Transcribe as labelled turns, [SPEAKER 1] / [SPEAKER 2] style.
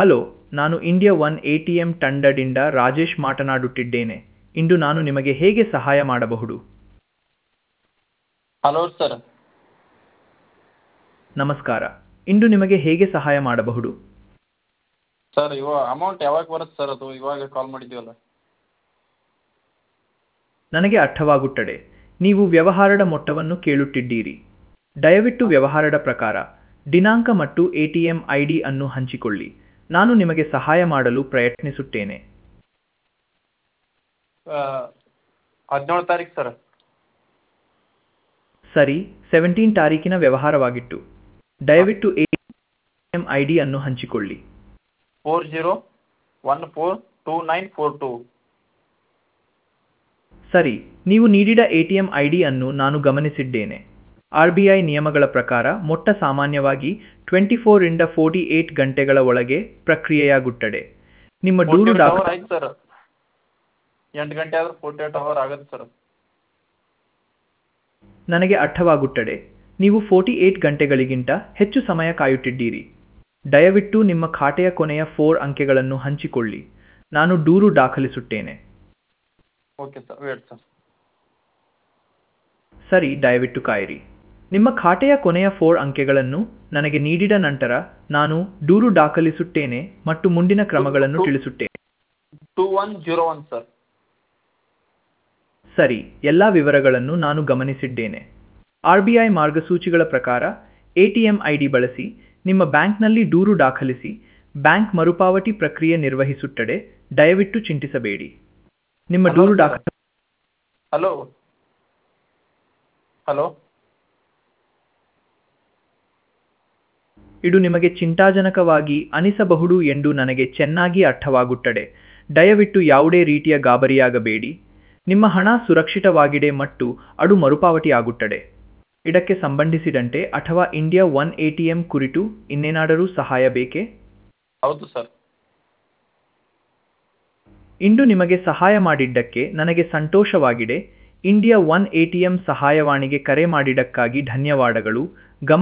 [SPEAKER 1] Hello ನಾನು India one A T M ತಂಡದಿಂದ ರಾಜೇಶ್ ಮಾತನಾಡುತ್ತಿದ್ದೇನೆ ಇಂದು ನಾನು ನಿಮಗೆ ಹೇಗೆ ಸಹಾಯ ಮಾಡಬಹುದು
[SPEAKER 2] ಹಲೋ ಸರ್
[SPEAKER 1] ನಮಸ್ಕಾರ ಇಂದು ನಿಮಗೆ ಹೇಗೆ ಸಹಾಯ ಮಾಡಬಹುದು
[SPEAKER 2] ಸರ್ ಇವ ಅಮೌಂಟ್ ಯಾವಾಗ ಬರುತ್ತೆ ಸರ್ ಅದು ಇವಾಗ ಕಾಲ್ ಮಾಡಿದ್ದೀವಲ್ಲ
[SPEAKER 1] ನನಗೆ ಅರ್ಥವಾಗುತ್ತದೆ ನೀವು ವ್ಯವಹಾರದ ಮೊತ್ತವನ್ನು ಕೇಳುತ್ತಿದ್ದೀರಿ ದಯವಿಟ್ಟು ವ್ಯವಹಾರದ ಪ್ರಕಾರ ದಿನಾಂಕ ಮತ್ತು A T M I D ಅನ್ನು ಹಂಚಿಕೊಳ್ಳಿ ನಾನು ನಿಮಗೆ ಸಹಾಯ ಮಾಡಲು ಪ್ರಯತ್ನಿಸುತ್ತೇನೆ
[SPEAKER 2] ಹದಿನೇಳು ತಾರೀಕು ಸರ್
[SPEAKER 1] ಸರಿ ಸೆವೆಂಟೀನ್ ತಾರೀಕಿನ ವ್ಯವಹಾರವಾಗಿತ್ತು ದಯವಿಟ್ಟು A T M I D ಅನ್ನು ಹಂಚಿಕೊಳ್ಳಿ
[SPEAKER 2] four zero one four two nine four two
[SPEAKER 1] ಸರಿ ನೀವು ನೀಡಿದ A T M I D ಅನ್ನು ನಾನು ಗಮನಿಸಿದ್ದೇನೆ ಆರ್ ಬಿ ಐ ನಿಯಮಗಳ ಪ್ರಕಾರ ಮೊಟ್ಟ ಸಾಮಾನ್ಯವಾಗಿ ಟ್ವೆಂಟಿ ಫೋರಿಂದ ಫೋರ್ಟಿ ಏಟ್ ಗಂಟೆಗಳ ಒಳಗೆ ಪ್ರಕ್ರಿಯೆಯಾಗುತ್ತದೆ ನಿಮ್ಮ ದೂರು
[SPEAKER 2] ಫೋರ್ಟಿ
[SPEAKER 1] ದಾಖ
[SPEAKER 2] ಅವರ್ ಆಯ್ತು ಸರ್ ಎಂಟು ಗಂಟೆ ಆದ್ರೆ ಫೋರ್ಟಿ ಏಟ್ ಅವರ್ ಆಗುತ್ತೆ ಸರ್
[SPEAKER 1] ನನಗೆ ಅರ್ಥವಾಗುತ್ತದೆ ನೀವು ಫೋರ್ಟಿ ಏಟ್ ಗಂಟೆಗಳಿಗಿಂತ ಹೆಚ್ಚು ಸಮಯ ಕಾಯುತ್ತಿದ್ದೀರಿ ದಯವಿಟ್ಟು ನಿಮ್ಮ ಖಾತೆಯ ಕೊನೆಯ ಫೋರ್ ಅಂಕೆಗಳನ್ನು ಹಂಚಿಕೊಳ್ಳಿ ನಾನು ದೂರು ದಾಖಲಿಸುತ್ತೇನೆ
[SPEAKER 2] ಓಕೆ ಸರ್ ವೇಟ್ ಸರ್
[SPEAKER 1] ಸರಿ ದಯವಿಟ್ಟು ಕಾಯಿರಿ ನಿಮ್ಮ ಖಾತೆಯ ಕೊನೆಯ ಫೋರ್ ಅಂಕೆಗಳನ್ನು ನನಗೆ ನೀಡಿದ ನಂತರ ನಾನು ದೂರು ದಾಖಲಿಸುತ್ತೇನೆ ಮತ್ತು ಮುಂದಿನ ಕ್ರಮಗಳನ್ನು ತಿಳಿಸುತ್ತೇನೆ
[SPEAKER 2] two one zero one sir
[SPEAKER 1] ಸರಿ ಎಲ್ಲ ವಿವರಗಳನ್ನು ನಾನು ಗಮನಿಸಿದ್ದೇನೆ ಆರ್ ಬಿ ಐ ಮಾರ್ಗಸೂಚಿಗಳ ಪ್ರಕಾರ ಎಟಿಎಂ ಐ ಡಿ ಬಳಸಿ ನಿಮ್ಮ ಬ್ಯಾಂಕ್ನಲ್ಲಿ ದೂರು ದಾಖಲಿಸಿ ಬ್ಯಾಂಕ್ ಮರುಪಾವತಿ ಪ್ರಕ್ರಿಯೆ ನಿರ್ವಹಿಸುತ್ತದೆ ದಯವಿಟ್ಟು ಚಿಂತಿಸಬೇಡಿ ನಿಮ್ಮ
[SPEAKER 2] Hello,
[SPEAKER 1] ದೂರು
[SPEAKER 2] sir.
[SPEAKER 1] ದಾಖ
[SPEAKER 2] ಹಲೋ ಹಲೋ
[SPEAKER 1] ಇದು ನಿಮಗೆ ಚಿಂತಾಜನಕವಾಗಿ ಅನಿಸಬಹುದು ಎಂದು ನನಗೆ ಚೆನ್ನಾಗಿ ಅರ್ಥವಾಗುತ್ತದೆ ದಯವಿಟ್ಟು ಯಾವುದೇ ರೀತಿಯ ಗಾಬರಿಯಾಗಬೇಡಿ ನಿಮ್ಮ ಹಣ ಸುರಕ್ಷಿತವಾಗಿದೆ ಮತ್ತು ಅದು ಮರುಪಾವತಿಯಾಗುತ್ತದೆ ಇದಕ್ಕೆ ಸಂಬಂಧಿಸಿದಂತೆ ಅಥವಾ India one A T M ಕುರಿತು ಇನ್ನೇನಾದರೂ ಸಹಾಯ ಬೇಕೇ
[SPEAKER 2] ಹೌದು ಸರ್
[SPEAKER 1] ಇಂದು ನಿಮಗೆ ಸಹಾಯ ಮಾಡಿದ್ದಕ್ಕೆ ನನಗೆ ಸಂತೋಷವಾಗಿದೆ India one A T M ಸಹಾಯವಾಣಿಗೆ ಕರೆ ಮಾಡಿದ್ದಕ್ಕಾಗಿ ಧನ್ಯವಾದಗಳು ಗಮನ